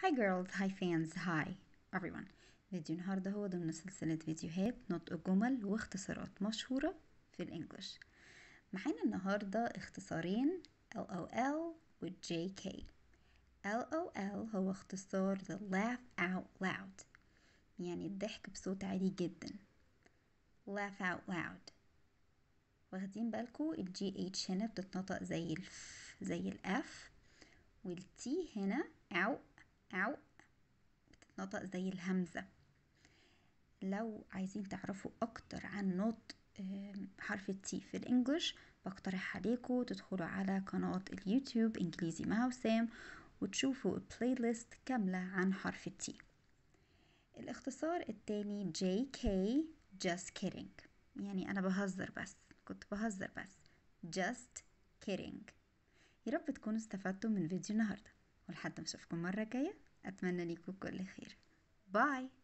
Hi girls, hi fans, hi everyone فيديو النهاردة هو ضمن سلسلة فيديوهات نطق جمل واختصارات مشهورة في الإنجليش معانا النهاردة اختصارين LOL و JK LOL هو اختصار the laugh out loud يعني الضحك بصوت عالي جدا laugh out loud واخدين بالكو ال GH هنا بتتنطق زي الف زي الأف والتي هنا أو أو بتتنطق زي الهمزة لو عايزين تعرفوا أكتر عن نطق حرف التي في الإنجليش بقترح عليكم تدخلوا على قناة اليوتيوب إنجليزي مع وسام وتشوفوا بلاي ليست كاملة عن حرف التي الاختصار التاني جي كي just kidding يعني أنا بهزر بس كنت بهزر بس just kidding يا رب تكونوا استفدتوا من فيديو النهاردة ولحد ما اشوفكم مرة جاية اتمنى ليكم كل خير باي